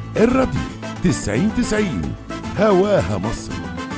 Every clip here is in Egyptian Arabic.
الراديو 90 90 هواها مصر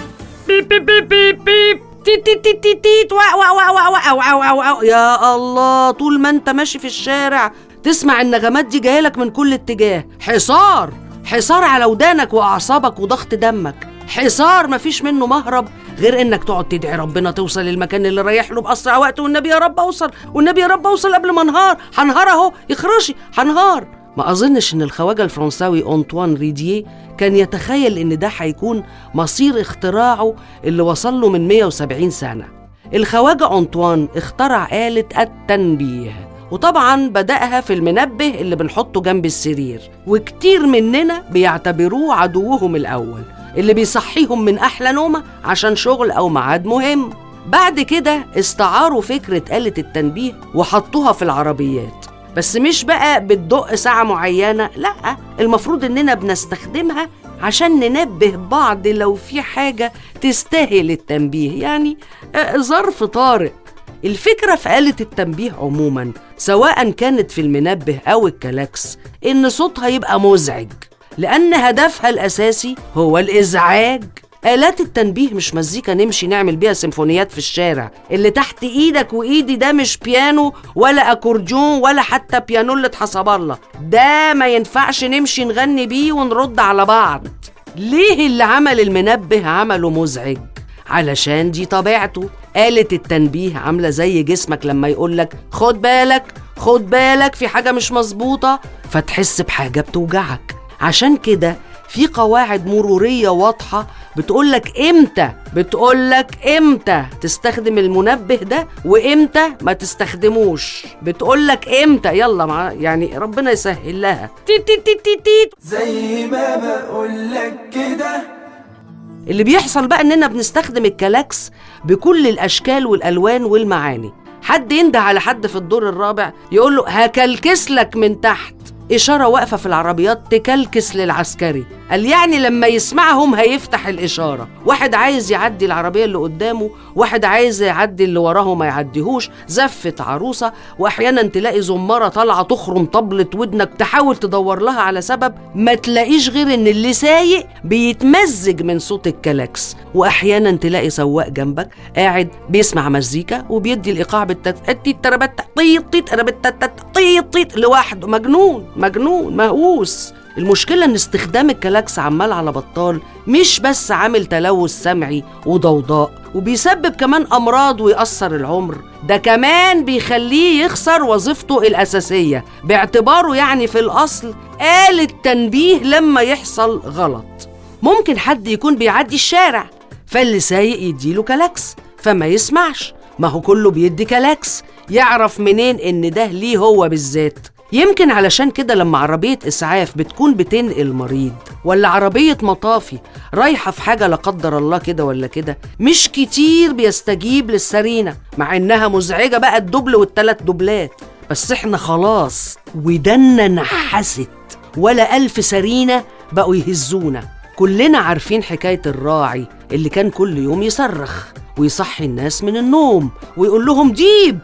بيب بيب بيب بيب بيب تيت تيت تيت تيت تيت وا وا وا وا وا وا وا وا وا. يا الله طول ما انت ماشي في الشارع تسمع النغمات دي جايلك من كل اتجاه حصار حصار على ودانك واعصابك وضغط دمك حصار مفيش منه مهرب غير انك تقعد تدعي ربنا توصل للمكان اللي رايح له باسرع وقت والنبي يا رب اوصل والنبي يا رب اوصل قبل ما انهار هنهار اهو يخرشي هنهار ما اظنش ان الخواجه الفرنساوي انطوان ريدييه كان يتخيل ان ده هيكون مصير اختراعه اللي وصل له من 170 سنه الخواجه انطوان اخترع آلة التنبيه وطبعا بدأها في المنبه اللي بنحطه جنب السرير وكتير مننا بيعتبروه عدوهم الأول اللي بيصحيهم من أحلى نومة عشان شغل أو ميعاد مهم بعد كده استعاروا فكرة آلة التنبيه وحطوها في العربيات بس مش بقى بتدق ساعة معينة لأ المفروض إننا بنستخدمها عشان ننبه بعض لو في حاجة تستاهل التنبيه يعني آه، ظرف طارئ الفكرة في آلة التنبيه عموما سواء كانت في المنبه أو الكلاكس إن صوتها يبقى مزعج لأن هدفها الأساسي هو الإزعاج آلات التنبيه مش مزيكا نمشي نعمل بيها سيمفونيات في الشارع اللي تحت إيدك وإيدي ده مش بيانو ولا أكورديون ولا حتى بيانولة حسب الله ده ما ينفعش نمشي نغني بيه ونرد على بعض ليه اللي عمل المنبه عمله مزعج علشان دي طبيعته آلة التنبيه عاملة زي جسمك لما يقولك خد بالك خد بالك في حاجة مش مظبوطة فتحس بحاجة بتوجعك عشان كده في قواعد مرورية واضحة بتقولك امتى بتقولك امتى تستخدم المنبه ده وامتى ما تستخدموش بتقولك امتى يلا مع يعني ربنا يسهل لها تيت تيت تيت تيت تيت زي ما بقولك كده اللي بيحصل بقى اننا بنستخدم الكلاكس بكل الاشكال والالوان والمعاني حد ينده على حد في الدور الرابع يقول له هكلكس لك من تحت إشارة واقفة في العربيات تكلكس للعسكري قال يعني لما يسمعهم هيفتح الإشارة واحد عايز يعدي العربية اللي قدامه واحد عايز يعدي اللي وراه ما يعديهوش زفت عروسة وأحيانا تلاقي زمارة طالعة تخرم طبلة ودنك تحاول تدور لها على سبب ما تلاقيش غير إن اللي سايق بيتمزج من صوت الكلاكس وأحيانا تلاقي سواق جنبك قاعد بيسمع مزيكا وبيدي الإيقاع بالتت تربت طيط طيط تربت طيط طيط لوحده مجنون مجنون مهووس المشكلة إن استخدام الكلاكس عمال على بطال مش بس عامل تلوث سمعي وضوضاء وبيسبب كمان أمراض ويأثر العمر ده كمان بيخليه يخسر وظيفته الأساسية باعتباره يعني في الأصل آلة تنبيه لما يحصل غلط ممكن حد يكون بيعدي الشارع فاللي سايق يديله كلاكس فما يسمعش ما هو كله بيدي كلاكس يعرف منين إن ده ليه هو بالذات يمكن علشان كده لما عربية إسعاف بتكون بتنقل مريض ولا عربية مطافي رايحة في حاجة لا قدر الله كده ولا كده مش كتير بيستجيب للسرينة مع إنها مزعجة بقى الدبل والتلات دبلات بس إحنا خلاص ودنا نحست ولا ألف سرينة بقوا يهزونا كلنا عارفين حكاية الراعي اللي كان كل يوم يصرخ ويصحي الناس من النوم ويقول لهم ديب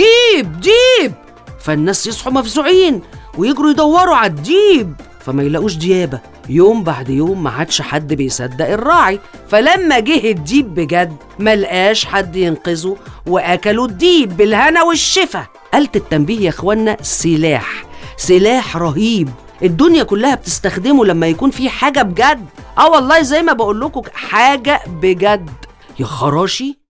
ديب ديب فالناس يصحوا مفزوعين ويجروا يدوروا على الديب فما يلاقوش ديابة يوم بعد يوم ما عادش حد بيصدق الراعي فلما جه الديب بجد ملقاش حد ينقذه وأكلوا الديب بالهنا والشفا آلة التنبيه يا اخوانا سلاح سلاح رهيب الدنيا كلها بتستخدمه لما يكون في حاجة بجد اه والله زي ما بقول لكم حاجة بجد يا خراشي